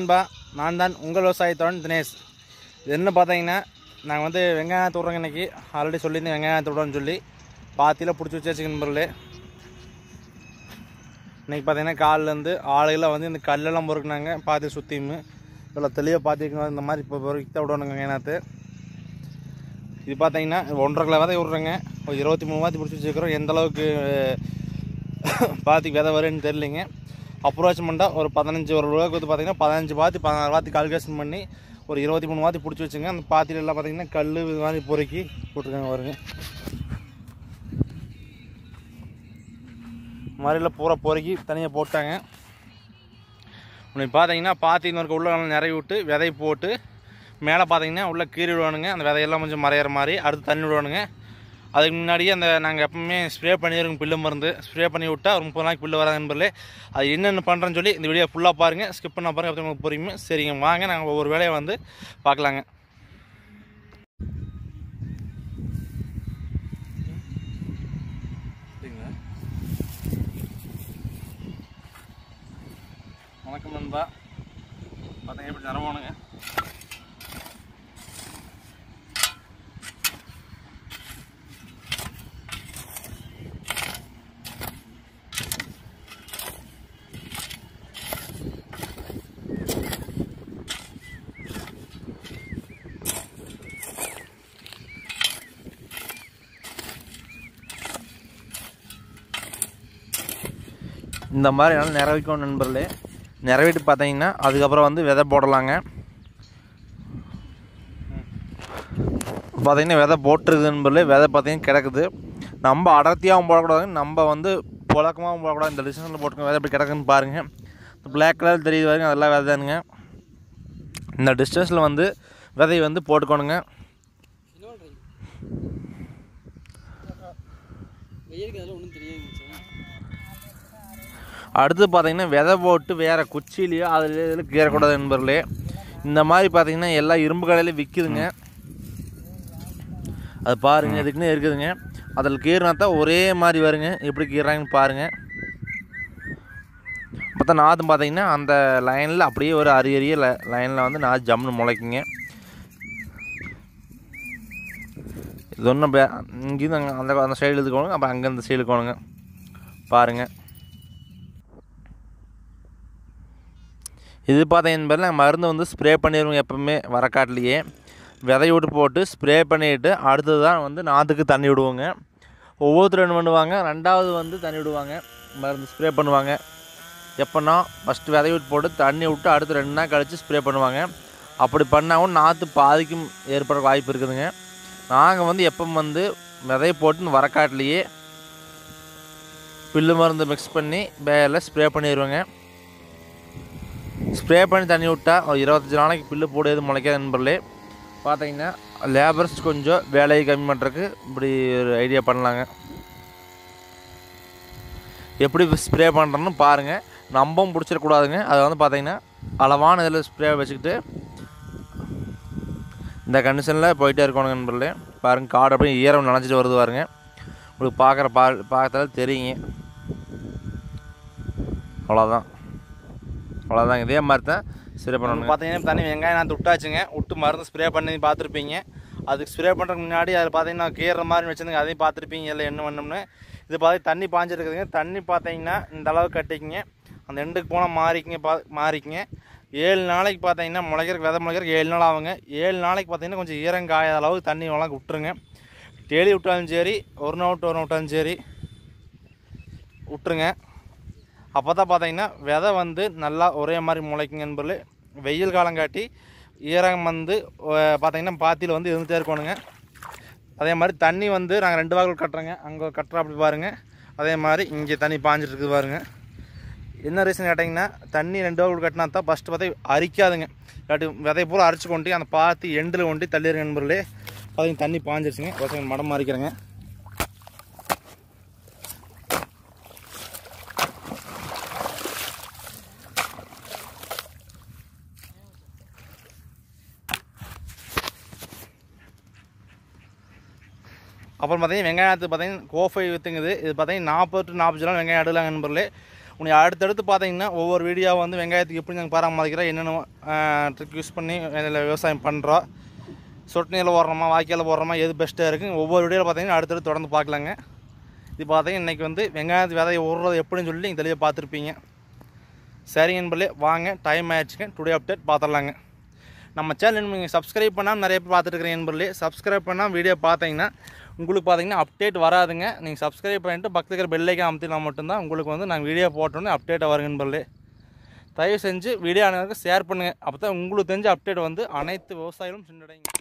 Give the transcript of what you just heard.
நண்பா நான் தான் உங்கள் விவசாயத்தோடன் தினேஷ் இது என்ன பார்த்தீங்கன்னா நாங்கள் வந்து வெங்காயம் விட்றோங்க இன்னைக்கு ஆல்ரெடி சொல்லியிருந்தேன் வெங்காயம் விட்றோன்னு சொல்லி பாத்தியில் பிடிச்சி வச்சு நண்பர்களே இன்னைக்கு பார்த்தீங்கன்னா காலிலேருந்து ஆளுகளாக வந்து இந்த கல்லெல்லாம் பொறுக்குனாங்க பாத்தி சுற்றியும் இவ்வளோ தெளிவாக பார்த்திருக்கோம் இந்த மாதிரி இப்போ பொறுக்கி தான் விடணுங்க ஏன்னாத்து இது பார்த்தீங்கன்னா ஒன்றரை கிலோ விதை விட்றோங்க ஒரு இருபத்தி மூணு வாத்தி பிடிச்சி வச்சுருக்கிறோம் எந்த அளவுக்கு பாத்திக்கு விதை வரும்னு தெரியலிங்க அப்ரோச்மெண்ட்டாக ஒரு பதினஞ்சு ஒரு ரூபாய்க்கு வந்து பார்த்தீங்கன்னா பதினஞ்சு பாத்தி பதினாறு வாத்தி கால்குலேஷன் பண்ணி ஒரு இருபத்தி மூணு வாத்தி பிடிச்சி வச்சுங்க அந்த பாத்தியில எல்லாம் பார்த்தீங்கன்னா கல் இது மாதிரி பொறுக்கி போட்டிருக்காங்க வருங்க மாதிரிலாம் பூரா பொறுக்கி தனியாக போட்டாங்க உனக்கு பார்த்தீங்கன்னா பாத்தின்னு இருக்க உள்ள நல்லா நிறைய விட்டு விதை போட்டு மேலே பார்த்தீங்கன்னா உள்ளே கீறி விடுவானுங்க அந்த விதையெல்லாம் கொஞ்சம் மறையிற மாதிரி அடுத்து தண்ணி விடுவானுங்க அதுக்கு முன்னாடியே அந்த நாங்கள் எப்பவுமே ஸ்ப்ரே பண்ணிடுவோம் பில்லு மருந்து ஸ்ப்ரே பண்ணி விட்டா ஒரு முப்பது நாளைக்கு பில்லு வராது நண்பர்களே அது என்னென்ன பண்ணுறேன்னு சொல்லி இந்த வீடியோ ஃபுல்லாக பாருங்கள் ஸ்கிப் பண்ண பாருங்க அப்படி உங்களுக்கு புரியுமே சரிங்க வாங்க நாங்கள் ஒவ்வொரு வேலையை வந்து பார்க்கலாங்க வணக்கம் நண்பா பார்த்தீங்க எப்படி நிறமானுங்க இந்த மாதிரி என்னால் நிறைவேற்கும் நண்பர்களே நிறைவேற்றி பார்த்தீங்கன்னா அதுக்கப்புறம் வந்து விதை போடலாங்க பார்த்தீங்கன்னா விதை போட்டுருக்குது நண்பர்களே விதை பார்த்தீங்கன்னா கிடக்குது நம்ம அடர்த்தியாகவும் போடக்கூடாதுங்க நம்ம வந்து புழக்கமாகவும் போடக்கூடாது இந்த டிஸ்டன்ஸில் போட்டுக்கோங்க விதை எப்படி கிடக்குன்னு பாருங்கள் இந்த பிளாக் கலர் தெரியுது பாருங்க அதெல்லாம் விதைனுங்க இந்த டிஸ்டன்ஸில் வந்து விதையை வந்து போட்டுக்கணுங்க வெயிலுக்கு அதெல்லாம் ஒன்றும் தெரியாது மச்சான். அடுத்து பார்த்தீங்கன்னா விதை போட்டு வேறு குச்சிலேயோ அதில் இதில் கீறக்கூடாது நண்பர்களே இந்த மாதிரி பார்த்தீங்கன்னா எல்லா இரும்பு கடையிலையும் விற்குதுங்க அது பாருங்க இதுக்குன்னு இருக்குதுங்க அதில் கீறினா தான் ஒரே மாதிரி வருங்க எப்படி கீறாங்கன்னு பாருங்கள் மொத்த நாற்றும் பார்த்தீங்கன்னா அந்த லைனில் அப்படியே ஒரு அரிய அரிய லைனில் வந்து நாற்று ஜம்னு முளைக்குங்க இது ஒன்றும் பே இங்கேருந்து அங்கே அந்த அந்த சைடு இழுத்துக்கோணுங்க அப்புறம் அங்கே இந்த சைடு இழுக்கணுங்க பாருங்கள் இது பார்த்தீங்கன்னு பேரில் மருந்து வந்து ஸ்ப்ரே பண்ணிடுவோம் எப்பவுமே வரக்காட்டிலேயே விதை விட்டு போட்டு ஸ்ப்ரே பண்ணிவிட்டு அடுத்தது தான் வந்து நாற்றுக்கு தண்ணி விடுவோங்க ஒவ்வொருத்தரும் என்ன பண்ணுவாங்க ரெண்டாவது வந்து தண்ணி விடுவாங்க மருந்து ஸ்ப்ரே பண்ணுவாங்க எப்போன்னா ஃபஸ்ட்டு விதை விட்டு போட்டு தண்ணி விட்டு அடுத்து ரெண்டு நாள் கழித்து ஸ்ப்ரே பண்ணுவாங்க அப்படி பண்ணாவும் நாற்று பாதிக்கும் ஏற்பட வாய்ப்பு இருக்குதுங்க நாங்கள் வந்து எப்போ வந்து விதையை போட்டு வரக்காட்டிலேயே பில்லு மருந்து மிக்ஸ் பண்ணி பேரில் ஸ்ப்ரே பண்ணிடுவோங்க ஸ்ப்ரே பண்ணி தண்ணி விட்டா ஒரு இருபத்தஞ்சி நாளைக்கு பில்லு போடுறது முளைக்காது நண்பர்களே பார்த்தீங்கன்னா லேபர்ஸ் கொஞ்சம் வேலையை கம்மி பண்ணுறதுக்கு இப்படி ஒரு ஐடியா பண்ணலாங்க எப்படி ஸ்ப்ரே பண்ணுறோன்னு பாருங்கள் நம்பவும் பிடிச்சிடக்கூடாதுங்க அதை வந்து பார்த்தீங்கன்னா அளவான இதில் ஸ்ப்ரே வச்சுக்கிட்டு இந்த கண்டிஷனில் போயிட்டே இருக்கணும் நண்பர்களே பாருங்கள் காடு அப்படியே ஈரம் நனைஞ்சிட்டு வருது பாருங்க உங்களுக்கு பார்க்குற பா பார்க்கறதால தெரியுங்க அவ்வளோதான் அவ்வளோதாங்க இதே மாதிரி தான் ஸ்ப்ரே பண்ணணும் பார்த்தீங்கன்னா தண்ணி வெங்காயம் நான் விட்டாச்சுங்க விட்டு மருந்து ஸ்ப்ரே பண்ணி பார்த்துருப்பீங்க அதுக்கு ஸ்ப்ரே பண்ணுறதுக்கு முன்னாடி அது பார்த்தீங்கன்னா கீற மாதிரி வச்சுருந்துங்க அதையும் பார்த்துருப்பீங்க இல்லை என்ன பண்ணணும்னு இது பார்த்து தண்ணி பாஞ்சிருக்குதுங்க தண்ணி பார்த்தீங்கன்னா இந்த அளவுக்கு கட்டிக்குங்க அந்த எண்டுக்கு போனால் மாறிக்குங்க பா மாறிக்குங்க ஏழு நாளைக்கு பார்த்தீங்கன்னா முளைக்கிறக்கு விதை முளைக்கிறக்கு ஏழு நாள் ஆகுங்க ஏழு நாளைக்கு பார்த்தீங்கன்னா கொஞ்சம் ஈரங்காயாத அளவுக்கு தண்ணி வளம் விட்டுருங்க டெய்லி விட்டாலும் சரி ஒரு நாள் விட்டு ஒரு நாள் விட்டாலும் சரி விட்டுருங்க அப்போ தான் பார்த்தீங்கன்னா விதை வந்து நல்லா ஒரே மாதிரி முளைக்குங்க என்பது வெயில் காலம் காட்டி ஈரம் வந்து அஹ், பார்த்தீங்கன்னா பாத்தியில் வந்து இருந்துகிட்டே இருக்கணுங்க அதே மாதிரி தண்ணி வந்து நாங்கள் ரெண்டு வாகல் கட்டுறோங்க அங்கே கட்டுறோம் அப்படி பாருங்கள் அதே மாதிரி இங்கே தண்ணி பாஞ்சிட்டு இருக்குது பாருங்கள் என்ன ரீசன் கேட்டிங்கன்னா தண்ணி ரெண்டு வாகல் கட்டினா தான் ஃபஸ்ட்டு பார்த்தா அரிக்காதுங்க இல்லாட்டி விதை பூரா அரிச்சு கொண்டு அந்த பாத்தி எண்டில் கொண்டு தள்ளிடுங்க நண்பர்களே பார்த்தீங்கன்னா தண்ணி பாஞ்சிருச்சுங்க ஒரு செகண்ட் மடம் மாறிக்கிறேங்க அப்புறம் பார்த்தீங்கன்னா வெங்காயத்து பார்த்தீங்கன்னா கோஃபை விற்றுங்குது இது பார்த்தீங்கன்னா நாற்பது டு நாற்பது நாள் வெங்காயம் எடுக்கலாம் நண்பர்களே உன்னை அடுத்தடுத்து பார்த்தீங்கன்னா ஒவ்வொரு வீடியோ வந்து வெங்காயத்துக்கு எப்படி நாங்கள் பராமரிக்கிறோம் என்னென்ன ட்ரிக் யூஸ் பண்ணி இதில் விவசாயம் பண்ணுறோம் சொட்டு நீரில் போடுறோமா வாய்க்கால் போடுறோமா எது பெஸ்ட்டாக இருக்குது ஒவ்வொரு வீடியோவில் பார்த்தீங்கன்னா அடுத்தடுத்து தொடர்ந்து பார்க்கலாங்க இது பார்த்தீங்கன்னா இன்றைக்கி வந்து வெங்காயத்து விதையை உருறது எப்படின்னு சொல்லி நீங்கள் தெளிவாக பார்த்துருப்பீங்க சரிங்க நண்பர்களே வாங்க டைம் ஆயிடுச்சுங்க டுடே அப்டேட் பார்த்துடலாங்க நம்ம சேனல் நீங்கள் சப்ஸ்கிரைப் பண்ணாமல் நிறைய பேர் பார்த்துட்டு இருக்கிறீங்க நண்பர்களே சப்ஸ்கிரைப் பண்ணால் வீடியோ பார்த்தீங்கன்னா உங்களுக்கு பார்த்தீங்கன்னா அப்டேட் வராதுங்க நீங்கள் சப்ஸ்கிரைப் பண்ணிட்டு பக்கத்துல இருக்கிற பெல்லைக்கன் அமுத்தினா மட்டும்தான் உங்களுக்கு வந்து நாங்கள் வீடியோ போட்டோன்னே அப்டேட் வருங்க நண்பர்களே தயவு செஞ்சு வீடியோ அனைவருக்கும் ஷேர் பண்ணுங்கள் அப்போ தான் உங்களுக்கு தெரிஞ்ச அப்டேட் வந்து அனைத்து விவசாயிகளும் சென்றடைங்க